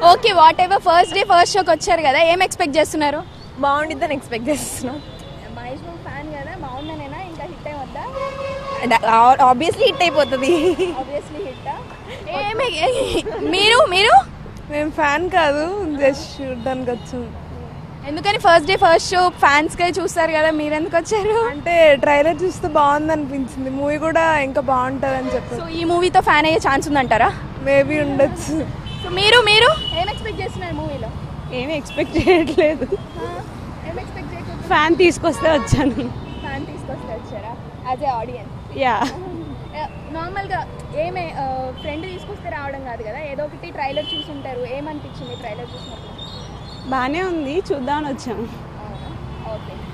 okay whatever first day first షోకి వచ్చారు కదా ఏం ఎక్స్పెక్ట్ చేస్తున్నారు బాగుండిద్దని ఎక్స్పెక్ట్ చేస్తున్నాం మహేష్ బాబు ఫ్యాన్ కదా బాగుందనేనా ఇంకా హిట్ అయి వద్దా ఆబ్వియస్లీ హిట్ అయిపోతుంది ఆబ్వియస్లీ హిట్ ఏమి మీరు మీరు మేము ఫ్యాన్ కాదు జస్ట్ చూడడానికి వచ్చాం ఎందుకని first day first show fans కే చూస్తారు కదా మీరు ఎందుకు వచ్చారు అంటే ట్రైలర్ చూస్తే బాగుంది అనిపించింది మూవీ కూడా ఇంకా బాగుంటుంది అని చెప్పి సో ఈ మూవీతో ఫ్యాన్ అయ్యే ఛాన్స్ ఉందంటారా మేబీ ఉండొచ్చు సో మీరు మీరు ఏం ఎక్స్పెక్ట్ చేస్తున్నారు మూవీలో ఏమీ ఎక్స్పెక్ట్ చేయట్లేదు ఏం ఎక్స్పెక్ట్ చేయకుండా ఫ్యాన్ తీసుకొస్తే వచ్చాను ఫ్యాన్ తీసుకొస్తే వచ్చారా యాజ్ ఏ ఆడియన్స్ యా నార్మల్గా ఏమే ఫ్రెండ్ తీసుకొస్తే రావడం కాదు కదా ఏదో ఒకటి ట్రైలర్ చూసుంటారు ఏమనిపించింది ట్రైలర్ చూసినప్పుడు బాగానే ఉంది చూద్దామని వచ్చాము ఓకే